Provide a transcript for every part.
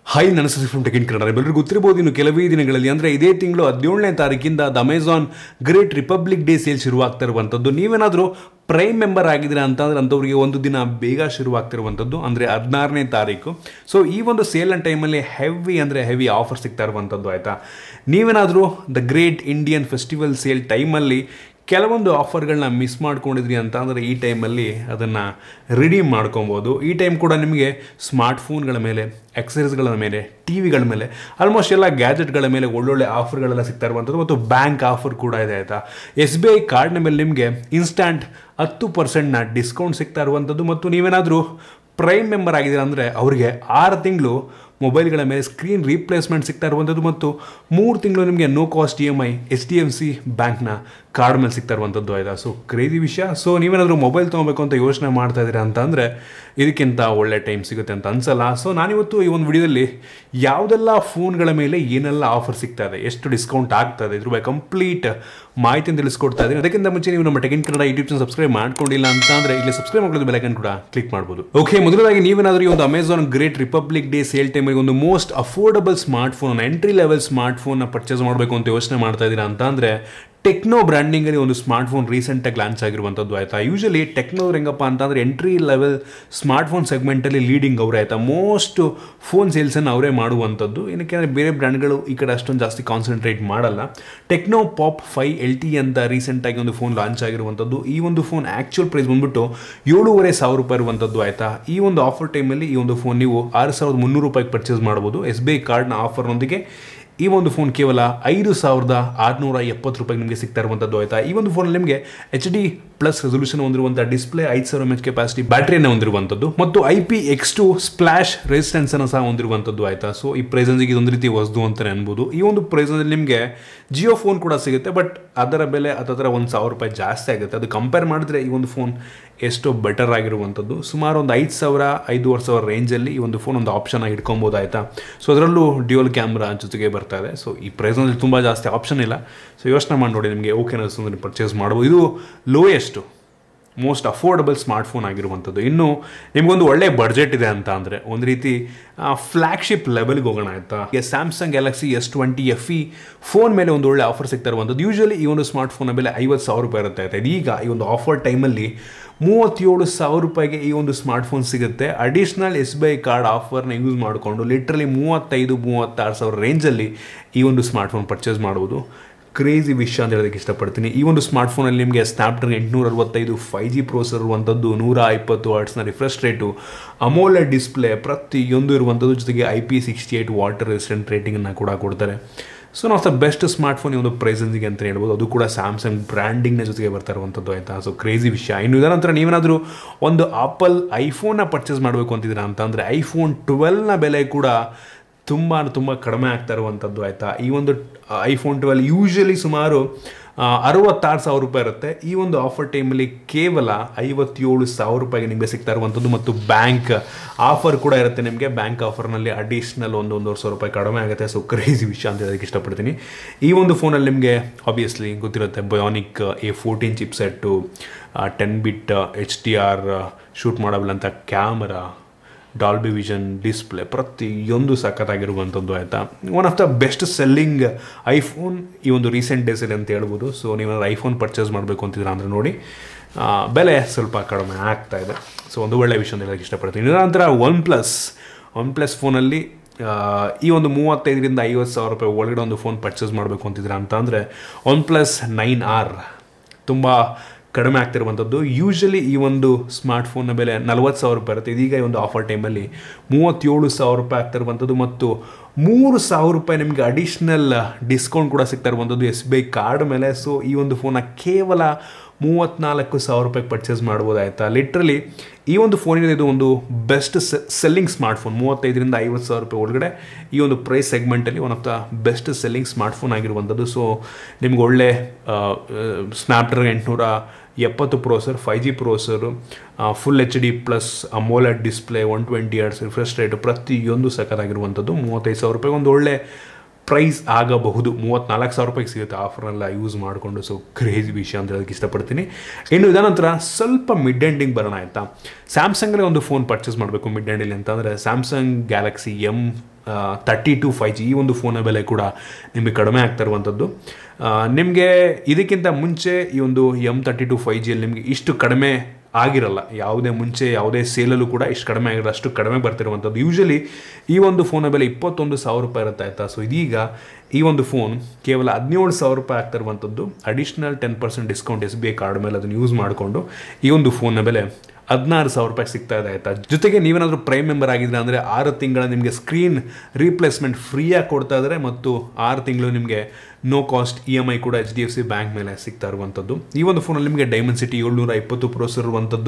hi ನನ್ನ ಹೆಸರು from tech in Kannada ಎಲ್ಲರಿಗೂ ಗೊತ್ತಿರಬಹುದು ಇನ್ನು ಕೆಲವೇ ದಿನಗಳಲ್ಲಿ ಅಂದರೆ ಇದೇ ತಿಂಗಳು ಹದಿನೇಳನೇ ತಾರೀಕಿಂದ the Amazon great republic day sale ಶುರುವಾಗ್ತಾ ಇರುವಂಥದ್ದು ನೀವೇನಾದರೂ ಪ್ರೈಮ್ ಮೆಂಬರ್ ಆಗಿದ್ದೀರಾ ಅಂತಂದ್ರೆ ಅಂಥವ್ರಿಗೆ ಒಂದು ದಿನ ಬೇಗ ಶುರುವಾಗ್ತಿರುವಂಥದ್ದು ಅಂದರೆ ಹದಿನಾರನೇ ತಾರೀಕು ಸೊ ಈ ಒಂದು ಸೇಲ್ ಟೈಮಲ್ಲಿ ಹೆವಿ ಅಂದರೆ ಹೆವಿ ಆಫರ್ ಸಿಗ್ತಾ ಇರುವಂಥದ್ದು ಆಯಿತಾ ನೀವೇನಾದರೂ the great Indian festival sale ಟೈಮಲ್ಲಿ ಕೆಲವೊಂದು ಆಫರ್ಗಳನ್ನ ಮಿಸ್ ಮಾಡ್ಕೊಂಡಿದ್ರಿ ಅಂತ ಅಂದರೆ ಈ ಟೈಮಲ್ಲಿ ಅದನ್ನು ರಿಡೀಮ್ ಮಾಡ್ಕೊಬೋದು ಈ ಟೈಮ್ ಕೂಡ ನಿಮಗೆ ಸ್ಮಾರ್ಟ್ಫೋನ್ಗಳ ಮೇಲೆ ಎಕ್ಸಸರೀಸ್ಗಳ ಮೇಲೆ ಟಿ ವಿಗಳ ಮೇಲೆ ಆಲ್ಮೋಸ್ಟ್ ಎಲ್ಲ ಗ್ಯಾಜೆಟ್ಗಳ ಮೇಲೆ ಒಳ್ಳೊಳ್ಳೆ ಆಫರ್ಗಳೆಲ್ಲ ಸಿಗ್ತಾ ಇರುವಂಥದ್ದು ಮತ್ತು ಬ್ಯಾಂಕ್ ಆಫರ್ ಕೂಡ ಇದೆ ಆಯಿತಾ ಎಸ್ ಬಿ ಐ ಕಾರ್ಡ್ನ ಮೇಲೆ ನಿಮಗೆ ಇನ್ಸ್ಟ್ಯಾಂಟ್ ಹತ್ತು ಪರ್ಸೆಂಟ್ನ ಡಿಸ್ಕೌಂಟ್ ಸಿಗ್ತಾ ಇರುವಂಥದ್ದು ಮತ್ತು ನೀವೇನಾದರೂ ಪ್ರೈಮ್ ಮೆಂಬರ್ ಆಗಿದ್ದೀರಾ ಅಂದರೆ ಅವರಿಗೆ ಆರು ತಿಂಗಳು ಮೊಬೈಲ್ಗಳ ಮೇಲೆ ಸ್ಕ್ರೀನ್ ರೀಪ್ಲೇಸ್ಮೆಂಟ್ ಸಿಗ್ತಾ ಇರುವಂಥದ್ದು ಮತ್ತು ಮೂರು ತಿಂಗಳು ನಿಮಗೆ no cost E M I H D F C ಬ್ಯಾಂಕ್ನ ಕಾರ್ಡ್ ಮೇಲೆ ಸಿಗ್ತಾ ಇರುವಂಥದ್ದು ಆಯ್ತಾ ಸೊ ಕ್ರೇಜಿ ವಿಷಯ ಸೊ ನೀವೇನಾದರೂ ಮೊಬೈಲ್ ತೊಗೋಬೇಕು ಅಂತ ಯೋಚನೆ ಮಾಡ್ತಾ ಇದ್ದೀರಾ ಅಂತ ಅಂದರೆ ಇದಕ್ಕಿಂತ ಒಳ್ಳೆ ಟೈಮ್ ಸಿಗುತ್ತೆ ಅಂತ ಅನ್ಸಲ್ಲ ಸೊ ನಾನಿವತ್ತು ಈ ಒಂದು ವಿಡಿಯೋದಲ್ಲಿ ಯಾವುದೆಲ್ಲ ಫೋನ್ಗಳ ಮೇಲೆ ಏನೆಲ್ಲ ಆಫರ್ ಸಿಗ್ತಾ ಇದೆ ಎಷ್ಟು ಡಿಸ್ಕೌಂಟ್ ಆಗ್ತಾ ಇದೆ ಇದ್ರ ಬಗ್ಗೆ ಕಂಪ್ಲೀಟ್ ಮಾಹಿತಿಯನ್ನು ತಿಳಿಸ್ಕೊಡ್ತಾ ಇದ್ದೀನಿ ಅದಕ್ಕಿಂತ ಮುಂಚೆ ನೀವು ನಮ್ಮ tech in Kannada YouTube channel subscribe ಮಾಡ್ಕೊಂಡಿಲ್ಲ ಅಂತ ಅಂದರೆ ಇಲ್ಲಿ ಸಬ್ಸ್ಕ್ರೈಬ್ ಮಾಡೋದು ಬೆಲೈಕನ್ ಕೂಡ ಕ್ಲಿಕ್ ಮಾಡ್ಬೋದು ಓಕೆ ಮೊದಲದಾಗಿ ನೀವೇನಾದರೂ ಈ ಒಂದು Amazon great republic day sale ಟೈಮಿಗೆ ಒಂದು most affordable smart phone entry level smart ಫೋನ್ನ ಪರ್ಚೇಸ್ ಮಾಡಬೇಕು ಅಂತ ಯೋಚನೆ ಮಾಡ್ತಾ ಇದ್ದೀರಾ ಅಂತ ಅಂದರೆ ಟೆಕ್ನೋ ಬ್ರ್ಯಾಂಡಿಂಗಲ್ಲಿ ಒಂದು ಸ್ಮಾರ್ಟ್ ಫೋನ್ ರೀಸೆಂಟಾಗಿ ಲಾಂಚ್ ಆಗಿರುವಂಥದ್ದು ಆಯಿತಾ ಯೂಶಲಿ ಟೆಕ್ನೋರ್ ಹೆಂಗಪ್ಪ ಅಂತಂದರೆ ಎಂಟ್ರಿ ಲೆವೆಲ್ ಸ್ಮಾರ್ಟ್ ಫೋನ್ ಸೆಗ್ಮೆಂಟಲ್ಲಿ ಲೀಡಿಂಗ್ ಅವರೇ ಆಯಿತಾ ಮೋಸ್ಟ್ ಫೋನ್ ಸೇಲ್ಸನ್ನು ಅವರೇ ಮಾಡುವಂಥದ್ದು ಏನಕ್ಕೆ ಅಂದರೆ ಬೇರೆ ಬ್ರ್ಯಾಂಡ್ಗಳು ಈ ಕಡೆ ಅಷ್ಟೊಂದು ಜಾಸ್ತಿ ಕಾನ್ಸಂಟ್ರೇಟ್ ಮಾಡಲ್ಲ Tecno Pop five L T ಅಂತ ರೀಸೆಂಟಾಗಿ ಒಂದು ಫೋನ್ ಲಾಂಚ್ ಆಗಿರುವಂಥದ್ದು ಈ ಒಂದು ಫೋನ್ ಆ್ಯಕ್ಚುಯಲ್ ಪ್ರೈಸ್ ಬಂದ್ಬಿಟ್ಟು ಏಳೂವರೆ ಸಾವಿರ ರೂಪಾಯಿ ಇರುವಂಥದ್ದು ಆಯಿತಾ ಈ ಒಂದು ಆಫರ್ ಟೈಮಲ್ಲಿ ಈ ಒಂದು ಫೋನ್ ನೀವು ಆರು ಸಾವಿರದ ಮುನ್ನೂರು ರೂಪಾಯಿಗೆ ಪರ್ಚೇಸ್ ಮಾಡ್ಬೋದು ಎಸ್ ಬಿ ಐ ಕಾರ್ಡ್ನ ಆಫರ್ನೊಂದಿಗೆ ಈ ಒಂದು ಫೋನ್ ಕೇವಲ ಐದು ಸಾವಿರದ ಆರುನೂರ ಎಪ್ಪತ್ತು ರೂಪಾಯಿಗೆ ನಿಮಗೆ ಸಿಗ್ತಾ ಇರುವಂಥದ್ದು ಆಯಿತಾ ಈ ಒಂದು ಫೋನಲ್ಲಿ ನಿಮಗೆ ಎಚ್ ಡಿ ಪ್ಲಸ್ ರೆಸೊಲ್ಯೂಷನ್ ಹೊಂದಿರುವಂಥ ಡಿಸ್ಪ್ಲೇ ಐದು ಸಾವಿರ ಎಮ್ ಎಚ್ ಕೆಪಾಸಿಟಿ ಬ್ಯಾಟ್ರಿಯನ್ನು ಹೊಂದಿರುವಂಥದ್ದು ಮತ್ತು I P X two splash ರೆಸಿಸ್ಟೆನ್ಸನ್ನು ಸಹ ಹೊಂದಿರುವಂಥದ್ದು ಆಯಿತಾ ಸೊ ಈ ಪ್ರೈಸನ್ಸಿಗೆ ಇದೊಂದು ರೀತಿ ವಸ್ತು ಅಂತಲೇ ಅನ್ಬೋದು ಈ ಒಂದು ಪ್ರೈಸಲ್ಲಿ ನಿಮಗೆ ಜಿಯೋ ಫೋನ್ ಕೂಡ ಸಿಗುತ್ತೆ ಬಟ್ ಅದರ ಬೆಲೆ ಹತ್ತಿರ ಒಂದು ಸಾವಿರ ರೂಪಾಯಿ ಜಾಸ್ತಿ ಆಗುತ್ತೆ ಅದು ಕಂಪೇರ್ ಮಾಡಿದ್ರೆ ಈ ಒಂದು ಫೋನ್ ಎಷ್ಟೋ ಬೆಟರ್ ಆಗಿರುವಂಥದ್ದು ಸುಮಾರು ಒಂದು ಐದು ಸಾವಿರ ಐದೂವರೆ ಸಾವಿರ ರೇಂಜಲ್ಲಿ ಈ ಒಂದು ಫೋನ್ ಒಂದು ಆಪ್ಷನ್ ಆಗಿ ಇಟ್ಕೊಬೋದು ಆಯಿತಾ ಸೊ ಅದರಲ್ಲೂ ಡ್ಯೂಯಲ್ ಕ್ಯಾಮ್ರಾ ಜೊತೆಗೆ ಬರ್ತಾ ಇದೆ ಸೊ ಈ ಪ್ರೈಸ್ನಲ್ಲಿ ತುಂಬ ಜಾಸ್ತಿ ಆಪ್ಷನ್ ಇಲ್ಲ ಸೊ ಯೋಚನೆ ಮಾಡಿ ನೋಡಿ ನಿಮಗೆ ಓಕೆ ಅನಿಸ್ತಂದ್ರೆ ಪರ್ಚೇಸ್ ಮಾಡ್ಬೋದು ಇದು ಲೋಯೆಸ್ಟು ಮೋಸ್ಟ್ ಅಫೋರ್ಡಬಲ್ ಸ್ಮಾರ್ಟ್ಫೋನ್ ಆಗಿರುವಂಥದ್ದು ಇನ್ನು ನಿಮಗೊಂದು ಒಳ್ಳೆ ಬಡ್ಜೆಟ್ ಇದೆ ಅಂತ ಅಂದರೆ ಒಂದು ರೀತಿ ಫ್ಲ್ಯಾಗ್ಶಿಪ್ ಲೆವೆಲ್ಗೆ ಹೋಗೋಣ ಆಯಿತಾ ಈಗ Samsung Galaxy S twenty F E phone ಮೇಲೆ ಒಂದು ಒಳ್ಳೆ ಆಫರ್ ಸಿಗ್ತಾ ಇರುವಂಥದ್ದು ಯೂಶಲಿ ಈ ಒಂದು ಸ್ಮಾರ್ಟ್ಫೋನ್ ಬೆಲೆ ಐವತ್ತು ಸಾವಿರ ರೂಪಾಯಿ ಇರುತ್ತೆ ಆಯ್ತಾ ಈಗ ಈ ಒಂದು ಆಫರ್ ಟೈಮಲ್ಲಿ ಮೂವತ್ತೇಳು ಸಾವಿರ ರೂಪಾಯಿಗೆ ಈ ಒಂದು ಸ್ಮಾರ್ಟ್ಫೋನ್ ಸಿಗುತ್ತೆ additional S B I card ಆಫರ್ನ ಯೂಸ್ ಮಾಡಿಕೊಂಡು ಲಿಟ್ರಲಿ ಮೂವತ್ತೈದು ಮೂವತ್ತಾರು ಸಾವಿರ ರೇಂಜಲ್ಲಿ ಈ ಒಂದು ಸ್ಮಾರ್ಟ್ಫೋನ್ ಪರ್ಚೇಸ್ ಮಾಡುವುದು ಕ್ರೇಜಿ ವಿಷಯ ಅಂತ ಹೇಳೋದಕ್ಕೆ ಇಷ್ಟಪಡ್ತೀನಿ ಈ ಒಂದು ಸ್ಮಾರ್ಟ್ಫೋನಲ್ಲಿ ನಿಮಗೆ ಸ್ನ್ಯಾಪ್ಡ್ರಾಗನ್ ಎಂಟುನೂರ ಅರವತ್ತೈದು ಫೈ ಜಿ ಪ್ರೋಸರ್ ಇರುವಂಥದ್ದು ನೂರ ಇಪ್ಪತ್ತು ವಾಟ್ಸ್ನ ರಿಫ್ರೆಶ್ ರೇಟು ಅಮೋಲೆ ಡಿಸ್ಪ್ಲೇ ಪ್ರತಿಯೊಂದು ಇರುವಂಥದ್ದು ಜೊತೆಗೆ I P sixty eight water resistant ರೇಟಿಂಗನ್ನು ಕೂಡ ಕೊಡ್ತಾರೆ ಸೊ ನಾವು ದ ಬೆಸ್ಟ್ ಸ್ಮಾರ್ಟ್ಫೋನ್ ಈ ಒಂದು ಪ್ರೈಸನ್ಸಿಗೆ ಅಂತ ಹೇಳ್ಬೋದು ಅದು ಕೂಡ ಸ್ಯಾಮ್ಸಂಗ್ ಬ್ರ್ಯಾಂಡಿಂಗ್ನ ಜೊತೆಗೆ ಬರ್ತಾ ಇರುವಂಥದ್ದು ಆಯಿತಾ ಸೊ ಕ್ರೇಜಿ ವಿಷಯ ಇನ್ನು ಇದರ ನಂತರ ನೀವೇನಾದರೂ ಒಂದು ಆಪಲ್ ಐಫೋನ್ನ ಪರ್ಚೇಸ್ ಮಾಡಬೇಕು ಅಂತಿದ್ದೀರಾ ಅಂತ ಅಂದರೆ ಐಫೋನ್ ಟ್ವೆಲ್ನ ಬೆಲೆ ಕೂಡ ತುಂಬ ತುಂಬ ಕಡಿಮೆ ಆಗ್ತಾ ಇರುವಂಥದ್ದು ಆಯಿತಾ ಈ ಒಂದು ಐಫೋನ್ ಟ್ವೆಲ್ ಯೂಶಲಿ ಸುಮಾರು ಅರವತ್ತಾರು ಸಾವಿರ ರೂಪಾಯಿ ಇರುತ್ತೆ ಈ ಒಂದು ಆಫರ್ ಟೈಮಲ್ಲಿ ಕೇವಲ ಐವತ್ತೇಳು ಸಾವಿರ ರೂಪಾಯಿಗೆ ನಿಮಗೆ ಸಿಗ್ತಾ ಇರುವಂಥದ್ದು ಮತ್ತು ಬ್ಯಾಂಕ್ ಆಫರ್ ಕೂಡ ಇರುತ್ತೆ ನಿಮಗೆ ಬ್ಯಾಂಕ್ ಆಫರ್ನಲ್ಲಿ ಅಡಿಷ್ನಲ್ ಒಂದು ಒಂದೂವರೆ ಸಾವಿರ ರೂಪಾಯಿ ಕಡಿಮೆ ಆಗುತ್ತೆ ಸೊ ಕ್ರೇಜಿ ವಿಷಯ ಅಂತ ಹೇಳೋದಕ್ಕೆ ಇಷ್ಟಪಡ್ತೀನಿ ಈ ಒಂದು ಫೋನಲ್ಲಿ ನಿಮಗೆ ಆಬ್ವಿಯಸ್ಲಿ ಗೊತ್ತಿರುತ್ತೆ Bionic A fourteen chipset ten bit H D R shoot ಮಾಡಬಲ್ ಅಂತ ಕ್ಯಾಮರಾ ಡಾಲ್ಬಿ ವಿಷನ್ ಡಿಸ್ಪ್ಲೇ ಪ್ರತಿಯೊಂದು ಸಖತ್ತಾಗಿರುವಂಥದ್ದು ಆಯಿತಾ one of the best selling iPhone ಈ ಒಂದು ರೀಸೆಂಟ್ ಡೇಸಲ್ಲಿ ಅಂತ ಹೇಳ್ಬೋದು ಸೊ ನೀವೇನಾದ್ರು ಐಫೋನ್ ಪರ್ಚೇಸ್ ಮಾಡಬೇಕು ಅಂತಿದ್ರೆ ಅಂದರೆ ನೋಡಿ ಬೆಲೆ ಸ್ವಲ್ಪ ಕಡಿಮೆ ಆಗ್ತಾ ಇದೆ ಸೊ ಒಂದು ಒಳ್ಳೆಯ ವಿಷಯ ಅಂತ ಹೇಳೋಕ್ಕೆ ಇಷ್ಟಪಡ್ತೀನಿ ಇದರ ನಂತರ ಒನ್ ಪ್ಲಸ್ ಒನ್ ಪ್ಲಸ್ ಫೋನಲ್ಲಿ ಈ ಒಂದು ಮೂವತ್ತೈದರಿಂದ ಐವತ್ತು ಸಾವಿರ ರೂಪಾಯಿ ಒಳಗಡೆ ಒಂದು ಫೋನ್ ಪರ್ಚೇಸ್ ಮಾಡಬೇಕು ಅಂತಿದ್ರೆ ಅಂತ ಅಂದರೆ ಒನ್ ಪ್ಲಸ್ ನೈನ್ ಆರ್ ತುಂಬ ಕಡಿಮೆ ಆಗ್ತಿರುವಂಥದ್ದು ಯೂಶಲಿ ಈ ಒಂದು ಸ್ಮಾರ್ಟ್ಫೋನ್ನ ಬೆಲೆ ನಲ್ವತ್ತು ಸಾವಿರ ರೂಪಾಯಿ ಇರುತ್ತೆ ಇದೀಗ ಈ ಒಂದು ಆಫರ್ ಟೈಮಲ್ಲಿ ಮೂವತ್ತೇಳು ಸಾವಿರ ರೂಪಾಯಿ ಆಗ್ತಿರುವಂಥದ್ದು ಮತ್ತು ಮೂರು ಸಾವಿರ ರೂಪಾಯಿ ನಿಮಗೆ ಅಡಿಷ್ನಲ್ ಡಿಸ್ಕೌಂಟ್ ಕೂಡ ಸಿಗ್ತಾ ಇರುವಂಥದ್ದು ಎಸ್ ಬಿ ಐ ಕಾರ್ಡ್ ಮೇಲೆ ಸೊ ಈ ಒಂದು ಫೋನ ಕೇವಲ ಮೂವತ್ತ್ನಾಲ್ಕು ಸಾವಿರ ರೂಪಾಯಿಗೆ ಪರ್ಚೇಸ್ ಮಾಡ್ಬೋದಾಯ್ತಾ ಲಿಟ್ರಲಿ ಈ ಒಂದು ಫೋನಿನ ಇದು ಒಂದು ಬೆಸ್ಟ್ ಸೆಲ್ಲಿಂಗ್ ಸ್ಮಾರ್ಟ್ಫೋನ್ ಮೂವತ್ತೈದರಿಂದ ಐವತ್ತು ಸಾವಿರ ರೂಪಾಯಿ ಒಳಗಡೆ ಈ ಒಂದು ಪ್ರೈಸ್ ಸೆಗ್ಮೆಂಟಲ್ಲಿ one of the best selling smartphone ಆಗಿರುವಂಥದ್ದು ಸೊ ನಿಮ್ಗೆ ಒಳ್ಳೆ ಸ್ನ್ಯಾಪ್ಡ್ರಾಗನ್ ಎಂಟುನೂರ ಎಪ್ಪತ್ತು processor five G processor full H D plus AMOLED display one twenty hertz refresh rate ಪ್ರತಿಯೊಂದು ಸಖತ್ತಾಗಿರುವಂಥದ್ದು ಮೂವತ್ತೈದು ಸಾವಿರ ರೂಪಾಯಿ ಒಂದು ಒಳ್ಳೆ ಪ್ರೈಸ್ ಆಗಬಹುದು ಮೂವತ್ತ್ನಾಲ್ಕು ಸಾವಿರ ರೂಪಾಯಿಗೆ ಸಿಗುತ್ತೆ ಆಫರ್ನೆಲ್ಲ ಯೂಸ್ ಮಾಡಿಕೊಂಡು ಸೊ ಕ್ರೇಜಿ ವಿಷಯ ಅಂತ ಹೇಳೋದಕ್ಕೆ ಇಷ್ಟಪಡ್ತೀನಿ ಇನ್ನು ಇದರ ನಂತರ ಸ್ವಲ್ಪ ಮಿಡ್ ಎಂಡಿಂಗ್ ಬರೋಣ ಆಯಿತಾ ಸ್ಯಾಮ್ಸಂಗಲ್ಲೇ ಒಂದು ಫೋನ್ ಪರ್ಚೇಸ್ ಮಾಡಬೇಕು ಮಿಡ್ ಎಂಡಲ್ಲಿ ಅಂತಂದರೆ Samsung Galaxy M thirty two five G ಈ ಒಂದು ಫೋನ ಬೆಲೆ ಕೂಡ ನಿಮಗೆ ಕಡಿಮೆ ಆಗ್ತಾ ಇರುವಂಥದ್ದು ನಿಮಗೆ ಇದಕ್ಕಿಂತ ಮುಂಚೆ ಈ ಒಂದು ಎಮ್ ತರ್ಟಿ ಟು ಫೈ ಜಿಯಲ್ಲಿ ನಿಮಗೆ ಇಷ್ಟು ಕಡಿಮೆ ಆಗಿರಲ್ಲ ಯಾವುದೇ ಮುಂಚೆ ಯಾವುದೇ ಸೇಲಲ್ಲೂ ಕೂಡ ಇಷ್ಟು ಕಡಿಮೆ ಆಗಿರಲ್ಲ ಅಷ್ಟು ಕಡಿಮೆ ಬರ್ತಿರುವಂಥದ್ದು ಯೂಶಲಿ ಈ ಒಂದು ಫೋನ ಬೆಲೆ ಇಪ್ಪತ್ತೊಂದು ಸಾವಿರ ರೂಪಾಯಿ ಇರುತ್ತೆ ಆಯಿತಾ ಸೊ ಇದೀಗ ಈ ಒಂದು ಫೋನ್ ಕೇವಲ ಹದಿನೇಳು ಸಾವಿರ ರೂಪಾಯಿ ಆಗ್ತಾ ಇರುವಂಥದ್ದು additional ten percent discount S B I card ಮೇಲೆ ಅದನ್ನು ಯೂಸ್ ಮಾಡಿಕೊಂಡು ಈ ಒಂದು ಫೋನ್ನ ಬೆಲೆ ಹದಿನಾರು ಸಾವಿರ ರೂಪಾಯಿ ಸಿಗ್ತಾ ಇದೆ ಆಯ್ತಾ ಜೊತೆಗೆ ನೀವೇನಾದರೂ ಪ್ರೈಮ್ ಮೆಂಬರ್ ಆಗಿದ್ರೆ ಅಂದರೆ ಆರು ತಿಂಗಳ ನಿಮಗೆ ಸ್ಕ್ರೀನ್ ರೀಪ್ಲೇಸ್ಮೆಂಟ್ ಫ್ರೀಯಾಗಿ ಕೊಡ್ತಾ ಇದ್ದಾರೆ ಮತ್ತು ಆರು ತಿಂಗಳು ನಿಮಗೆ no cost E M I ಕೂಡ H D F C bank ಮೇಲೆ ಸಿಗ್ತಾ ಇರುವಂಥದ್ದು ಈ ಒಂದು ಫೋನಲ್ಲಿ ನಿಮಗೆ ಡೈಮಂಡ್ ಸಿಟಿ ಏಳ್ನೂರ ಇಪ್ಪತ್ತು ಪ್ರೋಸರ್ ಇರುವಂಥದ್ದು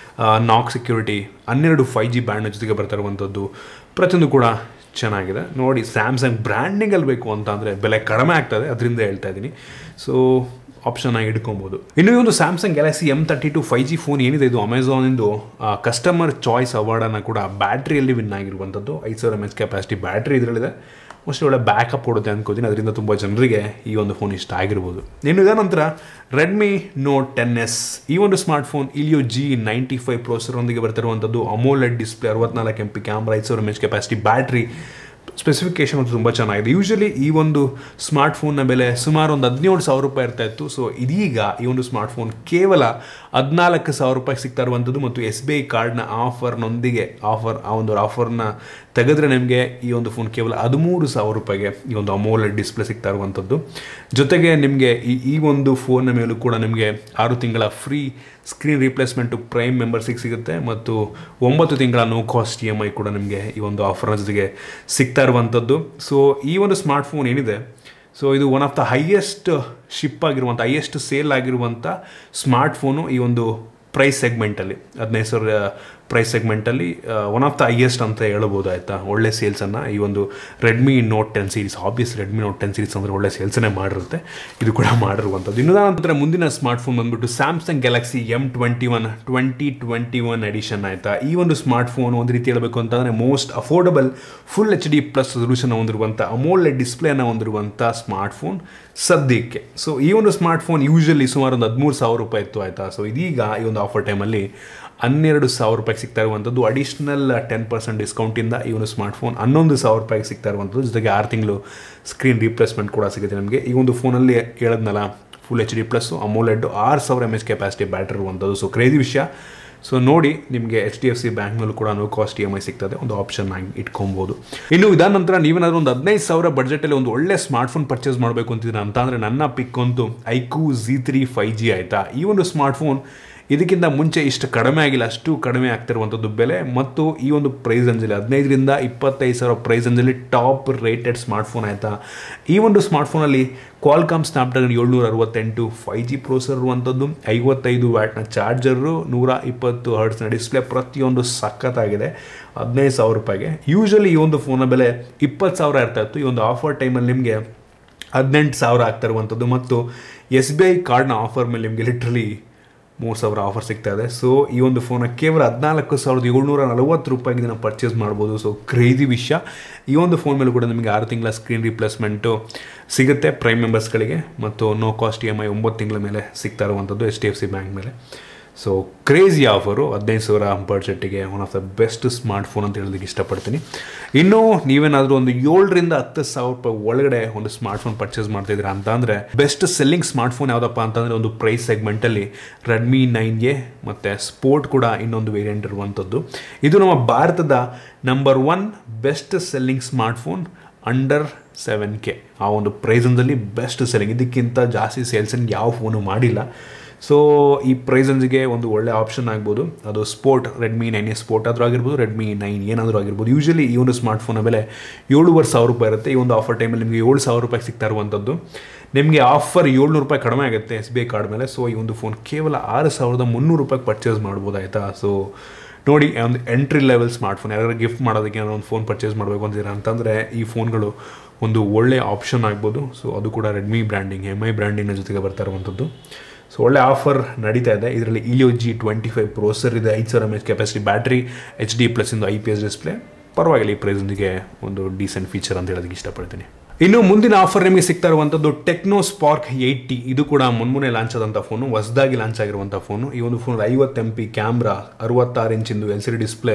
ನಾಕ್ ಸೆಕ್ಯೂರಿಟಿ ಹನ್ನೆರಡು ಫೈ ಜಿ ಬ್ಯಾಂಡ್ ಜೊತೆಗೆ ಬರ್ತಾ ಇರುವಂಥದ್ದು ಪ್ರತಿಯೊಂದು ಕೂಡ ಚೆನ್ನಾಗಿದೆ ನೋಡಿ ಸ್ಯಾಮ್ಸಂಗ್ ಬ್ರ್ಯಾಂಡಿಂಗಲ್ಲಿ ಬೇಕು ಅಂತ ಅಂದರೆ ಬೆಲೆ ಕಡಿಮೆ ಆಗ್ತದೆ ಅದರಿಂದ ಹೇಳ್ತಾ ಇದ್ದೀನಿ ಸೊ ಆಪ್ಷನ್ ಆಗಿ ಇಟ್ಕೊಬೋದು ಇನ್ನು ಈ ಒಂದು Samsung Galaxy M thirty two five G phone ಏನಿದೆ ಇದು ಅಮೆಝಾನಿಂದು ಕಸ್ಟಮರ್ ಚಾಯ್ಸ್ ಅವಾರ್ಡನ್ನು ಕೂಡ ಬ್ಯಾಟ್ರಿಯಲ್ಲಿ ವಿನ್ ಆಗಿರುವಂಥದ್ದು ಐದು ಸಾವಿರ ಎಮ್ ಎಚ್ ಕೆಪಾಸಿಟಿ ಬ್ಯಾಟ್ರಿ ಇದರಲ್ಲಿದೆ ಮೋಸ್ಟ್ಲಿ ಒಳ್ಳೆ ಬ್ಯಾಕಪ್ ಕೊಡುತ್ತೆ ಅನ್ಕೋತೀನಿ ಅದರಿಂದ ತುಂಬ ಜನರಿಗೆ ಈ ಒಂದು ಫೋನ್ ಇಷ್ಟ ಆಗಿರ್ಬೋದು ಇನ್ನು ಇದರ ನಂತರ ರೆಡ್ಮಿ ನೋಟ್ ಟೆನ್ ಎಸ್ ಈ ಒಂದು smart phone Helio G ninety five ಪ್ರೊಸೆಸರೊಂದಿಗೆ ಬರ್ತಿರುವಂಥದ್ದು ಅಮೋಲೆಡ್ ಡಿಸ್ಪ್ಲೇ ಅರವತ್ನಾಲ್ಕು ಎಂ ಪಿ ಕ್ಯಾಮ್ರಾ ಐದು ಸಾವಿರ M H capacity battery specification ಅಂತೂ ತುಂಬ ಚೆನ್ನಾಗಿದೆ ಯೂಶಲಿ ಈ ಒಂದು ಸ್ಮಾರ್ಟ್ ಫೋನ್ನ ಬೆಲೆ ಸುಮಾರು ಒಂದು ಹದಿನೇಳು ಸಾವಿರ ರೂಪಾಯಿ ಇರ್ತಾ ಇತ್ತು ಸೊ ಇದೀಗ ಈ ಒಂದು ಸ್ಮಾರ್ಟ್ ಫೋನ್ ಕೇವಲ ಹದಿನಾಲ್ಕು ಸಾವಿರ ರೂಪಾಯಿ ಸಿಗ್ತಾ ಇರುವಂಥದ್ದು ಮತ್ತು ಎಸ್ ಬಿ ಐ ಕಾರ್ಡ್ನ ಆಫರ್ನೊಂದಿಗೆ ಆಫರ್ ಆ ಒಂದು ಆಫರ್ನ ತೆಗೆದ್ರೆ ನಿಮಗೆ ಈ ಒಂದು ಫೋನ್ ಕೇವಲ ಹದಿಮೂರು ಸಾವಿರ ರೂಪಾಯಿಗೆ ಈ ಒಂದು ಅಮೋಲೆಡ್ ಡಿಸ್ಪ್ಲೇ ಸಿಗ್ತಾ ಇರುವಂಥದ್ದು ಜೊತೆಗೆ ನಿಮಗೆ ಈ ಈ ಒಂದು ಫೋನ್ನ ಮೇಲೂ ಕೂಡ ನಿಮಗೆ ಆರು ತಿಂಗಳ ಫ್ರೀ ಸ್ಕ್ರೀನ್ ರೀಪ್ಲೇಸ್ಮೆಂಟು ಪ್ರೈಮ್ ಮೆಂಬರ್ಸಿಗೆ ಸಿಗುತ್ತೆ ಮತ್ತು ಒಂಬತ್ತು ತಿಂಗಳ no cost E M I ಕೂಡ ನಿಮಗೆ ಈ ಒಂದು ಆಫರ್ನ ಜೊತೆಗೆ ಸಿಗ್ತಾ ಇರುವಂಥದ್ದು ಸೊ ಈ ಒಂದು ಸ್ಮಾರ್ಟ್ ಫೋನ್ ಏನಿದೆ ಸೊ ಇದು one of the highest ship ಆಗಿರುವಂಥ ಹೈಯೆಸ್ಟ್ ಸೇಲ್ ಆಗಿರುವಂಥ ಸ್ಮಾರ್ಟ್ ಫೋನು ಈ ಒಂದು ಪ್ರೈಸ್ ಸೆಗ್ಮೆಂಟಲ್ಲಿ ಹದಿನೈದು ಸಾವಿರ ಪ್ರೈಸ್ ಸೆಗ್ಮೆಂಟಲ್ಲಿ ಒನ್ ಆಫ್ ದ ಹೈಯೆಸ್ಟ್ ಅಂತ ಹೇಳ್ಬೋದು ಆಯಿತಾ ಒಳ್ಳೆ ಸೇಲ್ಸನ್ನು ಈ ಒಂದು Redmi Note ten series obvious Redmi Note ten series ಅಂದರೆ ಒಳ್ಳೆ ಸೇಲ್ಸನ್ನೇ ಮಾಡಿರುತ್ತೆ ಇದು ಕೂಡ ಮಾಡಿರುವಂಥದ್ದು ಇನ್ನು ನಂತರ ಮುಂದಿನ ಸ್ಮಾರ್ಟ್ ಫೋನ್ ಬಂದ್ಬಿಟ್ಟು Samsung Galaxy M twenty one twenty twenty one edition ಆಯಿತಾ ಈ ಒಂದು ಸ್ಮಾರ್ಟ್ ಫೋನ್ ಒಂದು ರೀತಿ ಹೇಳಬೇಕು ಅಂತಂದರೆ most affordable full H D plus resolution ಹೊಂದಿರುವಂಥ ಅಮೋಲ್ಡ್ ಡಿಸ್ಪ್ಲೇನ ಹೊಂದಿರುವಂಥ ಸ್ಮಾರ್ಟ್ ಫೋನ್ ಸದ್ಯಕ್ಕೆ ಸೊ ಈ ಒಂದು ಸ್ಮಾರ್ಟ್ ಫೋನ್ ಯೂಶಲಿ ಸುಮಾರು ಒಂದು ಹದಿಮೂರು ಸಾವಿರ ರೂಪಾಯಿ ಇತ್ತು ಆಯಿತಾ ಸೊ ಇದೀಗ ಈ ಒಂದು ಆಫರ್ ಟೈಮಲ್ಲಿ ಹನ್ನೆರಡು ಸಾವಿರ ರೂಪಾಯಿಗೆ ಸಿಗ್ತಾ ಇರುವಂಥದ್ದು ಅಡಿಷ್ನಲ್ ಟೆನ್ ಪರ್ಸೆಂಟ್ ಡಿಸ್ಕೌಂಟಿಂದ ಈ ಒಂದು ಸ್ಮಾರ್ಟ್ ಫೋನ್ ಹನ್ನೊಂದು ಸಾವಿರ ರೂಪಾಯಿಗೆ ಸಿಗ್ತಾ ಇರುವಂಥದ್ದು ಜೊತೆಗೆ ಆರು ತಿಂಗಳು ಸ್ಕ್ರೀನ್ ರೀಪ್ಲೇಸ್ಮೆಂಟ್ ಕೂಡ ಸಿಗುತ್ತೆ ನಮಗೆ ಈ ಒಂದು ಫೋನಲ್ಲಿ ಹೇಳದ್ನಲ್ಲ full H D plus AMOLED ಆರು ಸಾವಿರ ಎಮ್ ಎಚ್ ಕೆಪಾಸಿಟಿ ಬ್ಯಾಟ್ರಿ ಇರುವಂಥದ್ದು ಸೊ ಕ್ರೇಜಿ ವಿಷಯ ಸೊ ನೋಡಿ ನಿಮಗೆ ಎಚ್ ಡಿ ಎಫ್ ಸಿ ಬ್ಯಾಂಕ್ನಲ್ಲೂ ಕೂಡ no cost E M I ಸಿಗ್ತದೆ ಒಂದು ಆಪ್ಷನ್ ಆಗಿ ಇಟ್ಕೊಬೋದು ಇನ್ನು ಇದಾದ ನಂತರ ನೀವೇನಾದ್ರೂ ಒಂದು ಹದಿನೈದು ಸಾವಿರ ಬಡ್ಜೆಟಲ್ಲಿ ಒಂದು ಒಳ್ಳೆ ಸ್ಮಾರ್ಟ್ ಫೋನ್ ಪರ್ಚೇಸ್ ಮಾಡಬೇಕು ಅಂತಿದ್ರೆ ಅಂತ ಅಂದರೆ ನನ್ನ ಪಿಕ್ ಅಂತೂ iQOO Z three five G ಆಯಿತಾ ಈ ಒಂದು ಸ್ಮಾರ್ಟ್ ಫೋನ್ ಇದಕ್ಕಿಂತ ಮುಂಚೆ ಇಷ್ಟು ಕಡಿಮೆ ಆಗಿಲ್ಲ ಅಷ್ಟು ಕಡಿಮೆ ಆಗ್ತಿರುವಂಥದ್ದು ಬೆಲೆ ಮತ್ತು ಈ ಒಂದು ಪ್ರೈಸ್ ಅಂಜಲಿ ಹದಿನೈದರಿಂದ ಇಪ್ಪತ್ತೈದು ಸಾವಿರ ಪ್ರೈಸ್ ಅಂಜಲಿ ಟಾಪ್ ರೇಟೆಡ್ ಸ್ಮಾರ್ಟ್ಫೋನ್ ಆಯಿತಾ ಈ ಒಂದು ಸ್ಮಾರ್ಟ್ಫೋನಲ್ಲಿ ಕ್ವಾಲ್ಕಾಮ್ ಸ್ನ್ಯಾಪ್ಡ್ರಾಗನ್ ಏಳ್ನೂರ ಅರವತ್ತೆಂಟು ಫೈ ಜಿ ಪ್ರೋಸರ್ ಇರುವಂಥದ್ದು ಐವತ್ತೈದು ವ್ಯಾಟ್ನ ಚಾರ್ಜರು ನೂರ ಇಪ್ಪತ್ತು ಹರ್ಟ್ಸ್ನ ಡಿಸ್ಪ್ಲೇ ಪ್ರತಿಯೊಂದು ಸಖತ್ತಾಗಿದೆ ಹದಿನೈದು ಸಾವಿರ ರೂಪಾಯಿಗೆ ಯೂಶಲಿ ಈ ಒಂದು ಫೋನ ಬೆಲೆ ಇಪ್ಪತ್ತು ಸಾವಿರ ಇರ್ತಾ ಇತ್ತು ಈ ಒಂದು ಆಫರ್ ಟೈಮಲ್ಲಿ ನಿಮಗೆ ಹದಿನೆಂಟು ಸಾವಿರ ಆಗ್ತಾ ಇರುವಂಥದ್ದು ಮತ್ತು ಎಸ್ ಬಿ ಐ ಕಾರ್ಡ್ನ ಆಫರ್ ಮೇಲೆ ನಿಮಗೆ ಲಿಟ್ರಲಿ ಮೂರು ಸಾವಿರ ಆಫರ್ ಸಿಗ್ತಾ ಇದೆ ಸೊ ಈ ಒಂದು ಫೋನ ಕೇವಲ ಹದಿನಾಲ್ಕು ಸಾವಿರದ ಏಳ್ನೂರ ನಲವತ್ತು ರೂಪಾಯಿಗೆ ಇದನ್ನು ಪರ್ಚೇಸ್ ಮಾಡ್ಬೋದು ಸೊ ಕ್ರೇಜಿ ವಿಷಯ ಈ ಒಂದು ಫೋನ್ ಮೇಲೂ ಕೂಡ ನಿಮಗೆ ಆರು ತಿಂಗಳ ಸ್ಕ್ರೀನ್ ರಿಪ್ಲೇಸ್ಮೆಂಟು ಸಿಗುತ್ತೆ ಪ್ರೈಮ್ ಮೆಂಬರ್ಸ್ಗಳಿಗೆ ಮತ್ತು no cost E M I ಒಂಬತ್ತು ತಿಂಗಳ ಮೇಲೆ ಸಿಗ್ತಾ ಇರುವಂಥದ್ದು H D F C bank ಮೇಲೆ ಸೊ ಕ್ರೇಜಿ ಆಫರು ಹದಿನೈದು ಸಾವಿರ ಬಡ್ಜೆಟ್ಟಿಗೆ one of the best smart phone ಅಂತ ಹೇಳೋದಕ್ಕೆ ಇಷ್ಟಪಡ್ತೀನಿ ಇನ್ನು ನೀವೇನಾದರೂ ಒಂದು ಏಳರಿಂದ ಹತ್ತು ಸಾವಿರ ರೂಪಾಯಿ ಒಳಗಡೆ ಒಂದು ಸ್ಮಾರ್ಟ್ ಫೋನ್ ಪರ್ಚೇಸ್ ಮಾಡ್ತಿದ್ದೀರಾ ಅಂತ ಅಂದರೆ ಬೆಸ್ಟ್ ಸೆಲ್ಲಿಂಗ್ ಸ್ಮಾರ್ಟ್ ಫೋನ್ ಯಾವುದಪ್ಪ ಅಂತಂದರೆ ಒಂದು ಪ್ರೈಸ್ ಸೆಗ್ಮೆಂಟಲ್ಲಿ ರೆಡ್ಮಿ ನೈನ್ಗೆ ಮತ್ತು ಸ್ಪೋರ್ಟ್ ಕೂಡ ಇನ್ನೊಂದು ವೇರಿಯಂಟ್ ಇರುವಂಥದ್ದು ಇದು ನಮ್ಮ ಭಾರತದ number one best selling smart phone under seven K ಆ ಒಂದು ಪ್ರೈಸನ್ಸಲ್ಲಿ ಬೆಸ್ಟ್ ಸೆಲ್ಲಿಂಗ್ ಇದಕ್ಕಿಂತ ಜಾಸ್ತಿ ಸೇಲ್ಸನ್ನು ಯಾವ ಫೋನು ಮಾಡಿಲ್ಲ ಸೊ ಈ ಪ್ರೈಸನ್ಸ್ಗೆ ಒಂದು ಒಳ್ಳೆ ಆಪ್ಷನ್ ಆಗ್ಬೋದು ಅದು sport Redmi nine A sport ಆದರೂ ಆಗಿರ್ಬೋದು ರೆಡ್ಮಿ ನೈನ್ ಏನಾದರೂ ಆಗಿರ್ಬೋದು ಯೂಶಲಿ ಈ ಒಂದು ಸ್ಮಾರ್ಟ್ಫೋನ ಬೆಲೆ ಏಳುವರೆ ಸಾವಿರ ರೂಪಾಯಿ ಇರುತ್ತೆ ಈ ಒಂದು ಆಫರ್ ಟೈಮಲ್ಲಿ ನಿಮಗೆ ಏಳು ಸಾವಿರ ರೂಪಾಯಿ ಸಿಗ್ತಾ ಇರುವಂಥದ್ದು ನಿಮಗೆ ಆಫರ್ ಏಳ್ನೂರು ರೂಪಾಯಿ ಕಡಿಮೆ ಆಗುತ್ತೆ ಎಸ್ ಬಿ ಐ ಕಾರ್ಡ್ ಮೇಲೆ ಸೊ ಈ ಒಂದು ಫೋನ್ ಕೇವಲ ಆರು ಸಾವಿರದ ಮುನ್ನೂರು ರೂಪಾಯಿಗೆ ಪರ್ಚೇಸ್ ಮಾಡ್ಬೋದು ಆಯಿತಾ ಸೊ ನೋಡಿ ಒಂದು ಎಂಟ್ರಿ ಲೆವೆಲ್ ಸ್ಮಾರ್ಟ್ಫೋನ್ ಯಾರು ಗಿಫ್ಟ್ ಮಾಡೋದಕ್ಕೆ ಏನಾದ್ರು ಒಂದು ಫೋನ್ ಪರ್ಚೇಸ್ ಮಾಡಬೇಕು ಅಂತೀರಾ ಅಂತಂದರೆ ಈ ಫೋನ್ಗಳು ಒಂದು ಒಳ್ಳೆ ಆಪ್ಷನ್ ಆಗ್ಬೋದು ಸೊ ಅದು ಕೂಡ ರೆಡ್ಮಿ ಬ್ರ್ಯಾಂಡಿಂಗ್ ಎಮ್ ಐ ಬ್ರ್ಯಾಂಡಿಂಗ್ನ ಜೊತೆಗೆ ಬರ್ತಾ ಇರುವಂಥದ್ದು ಸೊ ಒಳ್ಳೆ ಆಫರ್ ನಡೀತಾ ಇದೆ ಇದರಲ್ಲಿ Helio G twenty five processor ಇದೆ ಐದು ಸಾವಿರ M H capacity battery H D plus ಇಂದು ಐ ಪಿ ಎಸ್ ಡಿಸ್ಪ್ಲೇ ಪರವಾಗಿಲ್ಲ ಈ ಪ್ರೈಸೊಂದಿಗೆ ಒಂದು ಡೀಸೆಂಟ್ ಫೀಚರ್ ಅಂತ ಹೇಳೋದಕ್ಕೆ ಇಷ್ಟಪಡ್ತೀನಿ ಇನ್ನು ಮುಂದಿನ ಆಫರ್ ನಿಮಗೆ ಸಿಗ್ತಾ ಇರುವಂಥದ್ದು ಟೆಕ್ನೋ ಸ್ಪಾರ್ಕ್ ಏಯ್ಟಿ ಇದು ಕೂಡ ಮುನ್ಮುನೆ ಲಾಂಚ್ ಆದಂಥ ಫೋನು ಹೊಸದಾಗಿ ಲಾಂಚ್ ಆಗಿರುವಂಥ ಫೋನು ಈ ಒಂದು ಫೋನ್ ಐವತ್ತು ಎಂ ಪಿ ಕ್ಯಾಮ್ರಾ ಅರವತ್ತಾರು ಇಂಚಿಂದು ಎಲ್ ಸಿ ಡಿ ಡಿಸ್ಪ್ಲೇ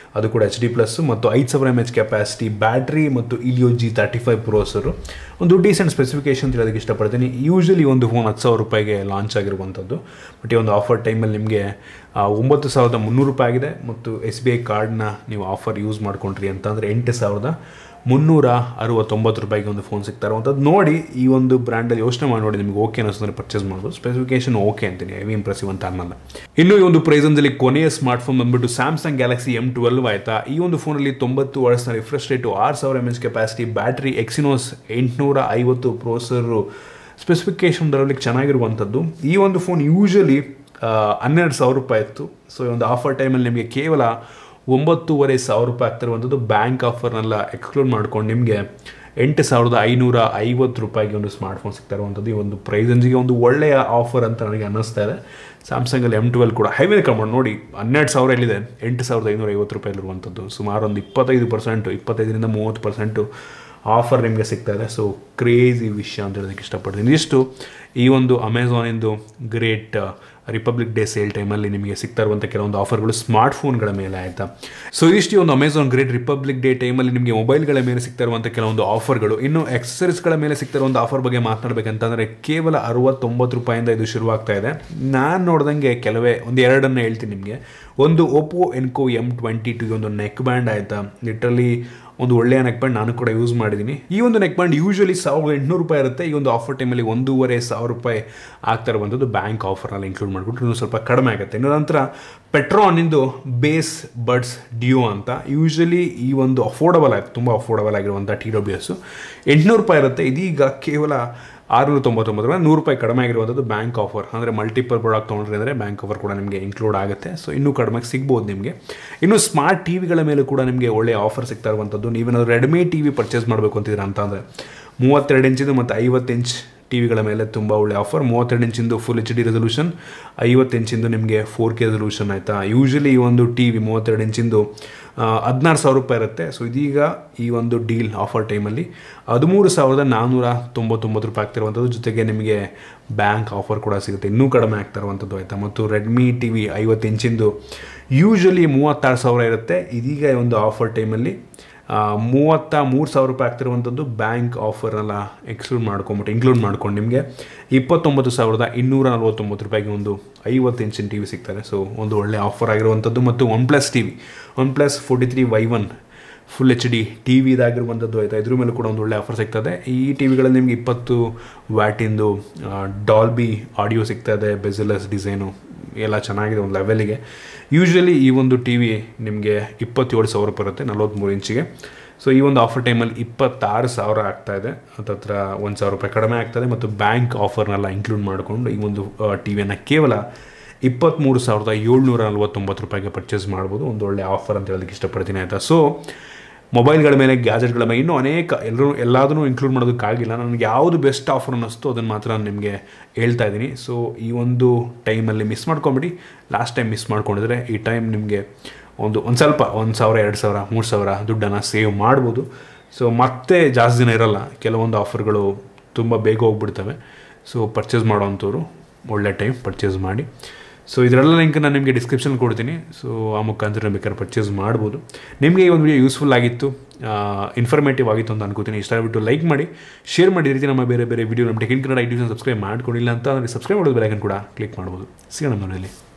ಅದು ಕೂಡ ಎಚ್ ಡಿ ಪ್ಲಸ್ ಮತ್ತು ಐದು ಸಾವಿರ ಎಮ್ ಎಚ್ ಕೆಪಾಸಿಟಿ ಬ್ಯಾಟ್ರಿ ಮತ್ತು Helio G thirty five processor ಒಂದು ಡೀಸೆಂಟ್ ಸ್ಪೆಸಿಫಿಕೇಶನ್ ಅಂತ ಹೇಳೋದಕ್ಕೆ ಇಷ್ಟಪಡ್ತೀನಿ ಯೂಶಲಿ ಒಂದು ಫೋನ್ ಹತ್ತು ಸಾವಿರ ರೂಪಾಯಿಗೆ ಲಾಂಚ್ ಆಗಿರುವಂಥದ್ದು ಬಟ್ ಈ ಒಂದು ಆಫರ್ ಟೈಮಲ್ಲಿ ನಿಮಗೆ ಒಂಬತ್ತು ಸಾವಿರದ ಮುನ್ನೂರು ರೂಪಾಯಿ ಆಗಿದೆ ಮತ್ತು ಎಸ್ ಬಿ ಐ ಕಾರ್ಡ್ನ ನೀವು ಆಫರ್ ಯೂಸ್ ಮಾಡ್ಕೊಂಡ್ರಿ ಅಂತಂದರೆ ಎಂಟು ಸಾವಿರದ ಮುನ್ನೂರ ಅರವತ್ತೊಂಬತ್ತು ರೂಪಾಯಿಗೆ ಒಂದು ಫೋನ್ ಸಿಗ್ತಾ ಇರುವಂಥದ್ದು ನೋಡಿ ಈ ಒಂದು ಬ್ರ್ಯಾಂಡಲ್ಲಿ ಯೋಚನೆ ಮಾಡಿ ನೋಡಿ ನಿಮಗೆ ಓಕೆ ಅನ್ನಿಸಿದ್ರೆ ಪರ್ಚೇಸ್ ಮಾಡ್ಬೋದು ಸ್ಪೆಸಿಫಿಕೇಶನ್ ಓಕೆ ಅಂತೀನಿ ಹೆವಿ ಇಂಪ್ರೆಸಿವ್ ಅಂತ ಅನ್ನಲ್ಲ ಇನ್ನು ಈ ಒಂದು ಪ್ರೈಸಲ್ಲಿ ಕೊನೆಯ ಸ್ಮಾರ್ಟ್ ಫೋನ್ ಬಂದ್ಬಿಟ್ಟು ಸ್ಯಾಮ್ಸಂಗ್ ಗ್ಯಾಲಕ್ಸಿ ಎಮ್ ಟ್ವೆಲ್ವ್ ಆಯ್ತಾ ಈ ಒಂದು ಫೋನಲ್ಲಿ ತೊಂಬತ್ತು ವರ್ಷದ ರಿಫ್ರೆಶ್ ರೇಟು ಆರು ಸಾವಿರ M H capacity battery Exynos ಎಂಟುನೂರ ಐವತ್ತು ಪ್ರೋಸರು ಸ್ಪೆಸಿಫಿಕೇಶನ್ ಬರಲಿಕ್ಕೆ ಚೆನ್ನಾಗಿರುವಂಥದ್ದು ಈ ಒಂದು ಫೋನ್ ಯೂಶಲಿ ಹನ್ನೆರಡು ಸಾವಿರ ರೂಪಾಯಿ ಇತ್ತು ಸೊ ಈ ಒಂದು ಆಫರ್ ಟೈಮಲ್ಲಿ ನಿಮಗೆ ಕೇವಲ ಒಂಬತ್ತೂವರೆ ಸಾವಿರ ರೂಪಾಯಿ ಆಗ್ತಿರುವಂಥದ್ದು ಬ್ಯಾಂಕ್ ಆಫರ್ನೆಲ್ಲ ಎಕ್ಸ್ಕ್ಲೂಡ್ ಮಾಡ್ಕೊಂಡು ನಿಮಗೆ ಎಂಟು ಸಾವಿರದ ಐನೂರ ಐವತ್ತು ರೂಪಾಯಿಗೆ ಒಂದು ಸ್ಮಾರ್ಟ್ಫೋನ್ ಸಿಗ್ತಾ ಇರುವಂಥದ್ದು ಈ ಒಂದು ಪ್ರೈಸನ್ಸಿಗೆ ಒಂದು ಒಳ್ಳೆಯ ಆಫರ್ ಅಂತ ನನಗೆ ಅನ್ನಿಸ್ತಾ ಇದೆ ಸ್ಯಾಮ್ಸಂಗಲ್ಲಿ ಎಮ್ ಟ್ವೆಲ್ ಕೂಡ ಹೈವೇ ಕಮ್ಕೊಂಡು ನೋಡಿ ಹನ್ನೆರಡು ಸಾವಿರ ಎಲ್ಲಿದೆ ಎಂಟು ಸಾವಿರದ ಐನೂರ ಐವತ್ತು ರೂಪಾಯಿಲಿರುವಂಥದ್ದು ಸುಮಾರು ಒಂದು ಇಪ್ಪತ್ತೈದು ಪರ್ಸೆಂಟು ಇಪ್ಪತ್ತೈದರಿಂದ ಮೂವತ್ತು ಪರ್ಸೆಂಟು ಆಫರ್ ನಿಮಗೆ ಸಿಗ್ತಾ ಇದೆ ಸೊ ಕ್ರೇಜಿ ವಿಷಯ ಅಂತ ಹೇಳೋದಕ್ಕೆ ಇಷ್ಟಪಡ್ತೀನಿ ಇಷ್ಟು ಈ ಒಂದು ಅಮೆಝಾನಿಂದು ಗ್ರೇಟ್ ರಿಪಬ್ಲಿಕ್ ಡೇ ಸೇಲ್ ಟೈಮಲ್ಲಿ ನಿಮಗೆ ಸಿಗ್ತಾ ಇರುವಂಥ ಕೆಲವೊಂದು ಆಫರ್ಗಳು ಸ್ಮಾರ್ಟ್ ಫೋನ್ಗಳ ಮೇಲೆ ಆಯಿತಾ ಸೊ ಇಷ್ಟು ಒಂದು ಅಮೆಝಾನ್ ಗ್ರೇಟ್ ರಿಪಬ್ಲಿಕ್ ಡೇ ಟೈಮಲ್ಲಿ ನಿಮಗೆ ಮೊಬೈಲ್ಗಳ ಮೇಲೆ ಸಿಗ್ತಾ ಇರುವಂಥ ಕೆಲವೊಂದು ಆಫರ್ಗಳು ಇನ್ನು ಎಕ್ಸಸರೀಸ್ಗಳ ಮೇಲೆ ಸಿಗ್ತಾ ಇರುವಂಥ ಆಫರ್ ಬಗ್ಗೆ ಮಾತನಾಡಬೇಕಂತಂದರೆ ಕೇವಲ ಅರವತ್ತೊಂಬತ್ತು ರೂಪಾಯಿಂದ ಇದು ಶುರುವಾಗ್ತಾ ಇದೆ ನಾನು ನೋಡ್ದಂಗೆ ಕೆಲವೇ ಒಂದು ಎರಡನ್ನು ಹೇಳ್ತೀನಿ ನಿಮಗೆ ಒಂದು Oppo Enco M twenty two ಒಂದು ನೆಕ್ ಬ್ಯಾಂಡ್ ಆಯಿತಾ ಲಿಟ್ರಲಿ ಒಂದು ಒಳ್ಳೆಯ ನೆಕ್ ಬ್ಯಾಂಡ್ ನಾನು ಕೂಡ ಯೂಸ್ ಮಾಡಿದ್ದೀನಿ ಈ ಒಂದು ನೆಕ್ ಬ್ಯಾಂಡ್ ಯೂಶಲಿ ಸಾವಿರದ ಎಂಟುನೂರು ರೂಪಾಯಿ ಇರುತ್ತೆ ಈ ಒಂದು ಆಫರ್ ಟೈಮಲ್ಲಿ ಒಂದೂವರೆ ಸಾವಿರ ರೂಪಾಯಿ ಆಗ್ತಾ ಇರುವಂಥದ್ದು ಬ್ಯಾಂಕ್ ಆಫರ್ನಲ್ಲಿ ಇನ್ಕ್ಲೂಡ್ ಮಾಡಿಬಿಟ್ರೆ ಇನ್ನೂ ಸ್ವಲ್ಪ ಕಡಿಮೆ ಆಗುತ್ತೆ ಇನ್ನು ನಂತರ ಪೆಟ್ರಾನಿಂದು ಬೇಸ್ ಬಡ್ಸ್ ಡಿಯೋ ಅಂತ ಯೂಶಲಿ ಈ ಒಂದು ಅಫೋರ್ಡಬಲ್ ಆಯಿತು ತುಂಬ ಅಫೋರ್ಡಬಲ್ ಆಗಿರುವಂಥ ಟಿ ಡಬ್ಲ್ಯೂ ಎಸ್ಸು ಎಂಟುನೂರು ರೂಪಾಯಿ ಇರುತ್ತೆ ಇದೀಗ ಕೇವಲ ಆರುನೂರ ತೊಂಬತ್ತೊಂಬತ್ತು ರೂಪಾಯಿ ನೂರು ರೂಪಾಯಿ ಕಡಿಮೆ ಆಗಿರುವಂಥದ್ದು ಬ್ಯಾಂಕ್ ಆಫರ್ ಅಂದರೆ ಮಲ್ಟಿಪಲ್ ಪ್ರಾಡಕ್ಟ್ ತೊಗೊಂಡ್ರೆ ಅಂದರೆ ಬ್ಯಾಂಕ್ ಆಫರ್ ಕೂಡ ನಿಮಗೆ ಇನ್ಕ್ಲೂಡ್ ಆಗುತ್ತೆ ಸೊ ಇನ್ನೂ ಕಡಿಮೆಗೆ ಸಿಗ್ಬೋದು ನಿಮಗೆ ಇನ್ನು ಸ್ಮಾರ್ಟ್ ಟಿ ವಿಗಳ ಮೇಲೆ ಕೂಡ ನಿಮಗೆ ಒಳ್ಳೆಯ ಆಫರ್ ಸಿಗ್ತಾ ಇರುವಂಥದ್ದು ನೀವೇನಾದ್ರು ರೆಡ್ಮಿ ಟಿ ವಿ ಪರ್ಚೇಸ್ ಮಾಡಬೇಕು ಅಂತಿದ್ದೀರಾ ಅಂತ ಅಂದರೆ ಮೂವತ್ತೆರಡು ಇಂಚಿಂದು ಮತ್ತು ಐವತ್ತು ಇಂಚ್ ಟಿ ವಿಗಳ ಮೇಲೆ ತುಂಬ ಒಳ್ಳೆ ಆಫರ್ ಮೂವತ್ತೆರಡು ಇಂಚಿಂದು ಫುಲ್ ಎಚ್ ಡಿ ರೆಸೊಲ್ಯೂಷನ್ ಐವತ್ತು ಇಂಚಿಂದು ನಿಮಗೆ ಫೋರ್ ಕೆ ರೆಸೊಲ್ಯೂಷನ್ ಆಯಿತಾ ಯೂಶಲಿ ಈ ಒಂದು ಟಿ ವಿ ಮೂವತ್ತೆರಡು ಇಂಚಿಂದು ಹದಿನಾರು ಸಾವಿರ ರೂಪಾಯಿ ಇರುತ್ತೆ ಸೊ ಇದೀಗ ಈ ಒಂದು ಡೀಲ್ ಆಫರ್ ಟೈಮಲ್ಲಿ ಹದಿಮೂರು ಸಾವಿರದ ನಾನ್ನೂರ ತೊಂಬತ್ತೊಂಬತ್ತು ರೂಪಾಯಿ ಆಗ್ತಿರುವಂಥದ್ದು ಜೊತೆಗೆ ನಿಮಗೆ ಬ್ಯಾಂಕ್ ಆಫರ್ ಕೂಡ ಸಿಗುತ್ತೆ ಇನ್ನೂ ಕಡಿಮೆ ಆಗ್ತಾ ಇರುವಂಥದ್ದು ಆಯಿತಾ ಮತ್ತು ರೆಡ್ಮಿ ಟಿ ವಿ ಐವತ್ತು ಇಂಚಿಂದು ಯೂಶಲಿ ಮೂವತ್ತಾರು ಸಾವಿರ ಇರುತ್ತೆ ಇದೀಗ ಒಂದು ಆಫರ್ ಟೈಮಲ್ಲಿ ಮೂವತ್ತ ಮೂರು ಸಾವಿರ ರೂಪಾಯಿ ಆಗ್ತಿರುವಂಥದ್ದು ಬ್ಯಾಂಕ್ ಆಫರ್ನೆಲ್ಲ ಎಕ್ಸ್ಕ್ಲೂಡ್ ಮಾಡ್ಕೊಂಬಿಟ್ಟು ಇನ್ಕ್ಲೂಡ್ ಮಾಡ್ಕೊಂಡು ನಿಮಗೆ ಇಪ್ಪತ್ತೊಂಬತ್ತು ಸಾವಿರದ ಇನ್ನೂರ ನಲ್ವತ್ತೊಂಬತ್ತು ರೂಪಾಯಿಗೆ ಒಂದು ಐವತ್ತು ಇಂಚಿನ ಟಿ ವಿ ಸಿಗ್ತಾರೆ ಸೊ ಒಂದು ಒಳ್ಳೆ ಆಫರ್ ಆಗಿರುವಂಥದ್ದು ಮತ್ತು OnePlus T V OnePlus forty three Y one full H D T ವಿದಾಗಿರುವಂಥದ್ದು ಆಯಿತಾ ಇದ್ರ ಮೇಲೆ ಕೂಡ ಒಂದು ಒಳ್ಳೆ ಆಫರ್ ಸಿಗ್ತದೆ ಈ ಟಿ ವಿಗಳಲ್ಲಿ ನಿಮಗೆ ಇಪ್ಪತ್ತು ವ್ಯಾಟಿಂದು ಡಾಲ್ಬಿ ಆಡಿಯೋ ಸಿಗ್ತದೆ ಬೆಜಲಸ್ ಡಿಸೈನು ಎಲ್ಲ ಚೆನ್ನಾಗಿದೆ ಒಂದು ಲೆವೆಲಿಗೆ ಯೂಶ್ವಲಿ ಈ ಒಂದು ಟಿ ವಿ ನಿಮಗೆ ಇಪ್ಪತ್ತೇಳು ಸಾವಿರ ಬರುತ್ತೆ ನಲ್ವತ್ತ್ಮೂರು ಇಂಚಿಗೆ ಸೊ ಈ ಒಂದು ಆಫರ್ ಟೈಮಲ್ಲಿ ಇಪ್ಪತ್ತಾರು ಸಾವಿರ ಆಗ್ತಾ ಇದೆ ಹತ್ತತ್ರ ಒಂದು ಸಾವಿರ ರೂಪಾಯಿ ಕಡಿಮೆ ಆಗ್ತದೆ ಮತ್ತು ಬ್ಯಾಂಕ್ ಆಫರ್ನೆಲ್ಲ ಇನ್ಕ್ಲೂಡ್ ಮಾಡಿಕೊಂಡು ಈ ಒಂದು ಟಿ ವಿಯನ್ನು ಕೇವಲ ಇಪ್ಪತ್ತ್ಮೂರು ಸಾವಿರದ ಏಳ್ನೂರ ನಲ್ವತ್ತೊಂಬತ್ತು ರೂಪಾಯಿಗೆ ಪರ್ಚೇಸ್ ಮಾಡ್ಬೋದು ಒಂದು ಒಳ್ಳೆ ಆಫರ್ ಅಂತ ಹೇಳೋದಕ್ಕೆ ಇಷ್ಟಪಡ್ತೀನಿ ಆಯಿತಾ ಸೊ ಮೊಬೈಲ್ಗಳ ಮೇಲೆ ಗ್ಯಾಜೆಟ್ಗಳ ಮೇಲೆ ಇನ್ನೂ ಅನೇಕ ಎಲ್ಲರೂ ಎಲ್ಲದನ್ನೂ ಇನ್ಕ್ಲೂಡ್ ಮಾಡೋದಕ್ಕಾಗಿಲ್ಲ ನನಗೆ ಯಾವುದು ಬೆಸ್ಟ್ ಆಫರ್ ಅನ್ನಿಸ್ತು ಅದನ್ನು ಮಾತ್ರ ನಾನು ನಿಮಗೆ ಹೇಳ್ತಾ ಇದ್ದೀನಿ ಸೊ ಈ ಒಂದು ಟೈಮಲ್ಲಿ ಮಿಸ್ ಮಾಡ್ಕೊಂಬಿಡಿ ಲಾಸ್ಟ್ ಟೈಮ್ ಮಿಸ್ ಮಾಡ್ಕೊಂಡಿದ್ರೆ ಈ ಟೈಮ್ ನಿಮಗೆ ಒಂದು ಒಂದು ಸ್ವಲ್ಪ ಒಂದು ಸಾವಿರ ಎರಡು ಸಾವಿರ ಮೂರು ಸಾವಿರ ದುಡ್ಡನ್ನು ಸೇವ್ ಮಾಡ್ಬೋದು ಸೊ ಮತ್ತೆ ಜಾಸ್ತಿ ದಿನ ಇರಲ್ಲ ಕೆಲವೊಂದು ಆಫರ್ಗಳು ತುಂಬ ಬೇಗ ಹೋಗ್ಬಿಡ್ತವೆ ಸೊ ಪರ್ಚೇಸ್ ಮಾಡೋವಂಥವ್ರು ಒಳ್ಳೆ ಟೈಮ್ ಪರ್ಚೇಸ್ ಮಾಡಿ ಸೊ ಇದರೆಲ್ಲ ಲಿಂಕ್ ನಾನು ನಿಮಗೆ ಡಿಸ್ಕ್ರಿಪ್ಷನ್ ಕೊಡ್ತೀನಿ ಸೊ ಆ ಮುಖಾಂತರ ಬೇಕಾದ್ರೆ ಪರ್ಚೇಸ್ ಮಾಡ್ಬೋದು ನಿಮಗೆ ಈ ಒಂದು ವಿಡಿಯೋ ಯೂಸ್ಫುಲ್ ಆಗಿತ್ತು ಇನ್ಫಾರ್ಮೇಟಿವ್ ಆಗಿತ್ತು ಅಂತ ಅನ್ಕೋತೀನಿ ಇಷ್ಟ ಆಗಿಬಿಟ್ಟು ಲೈಕ್ ಮಾಡಿ ಶೇರ್ ಮಾಡಿ ಈ ರೀತಿ ನಮ್ಮ ಬೇರೆ ಬೇರೆ ವಿಡಿಯೋ ನಮ್ಮ ಟೆಕಿನ್ ಕನ್ನಡ ಐ ಸಬ್ಸ್ಕ್ರೈಬ್ ಮಾಡ್ಕೊಂಡಿಲ್ಲ ಅಂತ ಅಂದರೆ ಸಬ್ಸ್ಕ್ರೈಬ್ ಮಾಡೋದು ಬೆಳಕನ್ನು ಕೂಡ ಕ್ಲಿಕ್ ಮಾಡ್ಬೋದು ಸಿಗೋಣ ಮನೆಯಲ್ಲಿ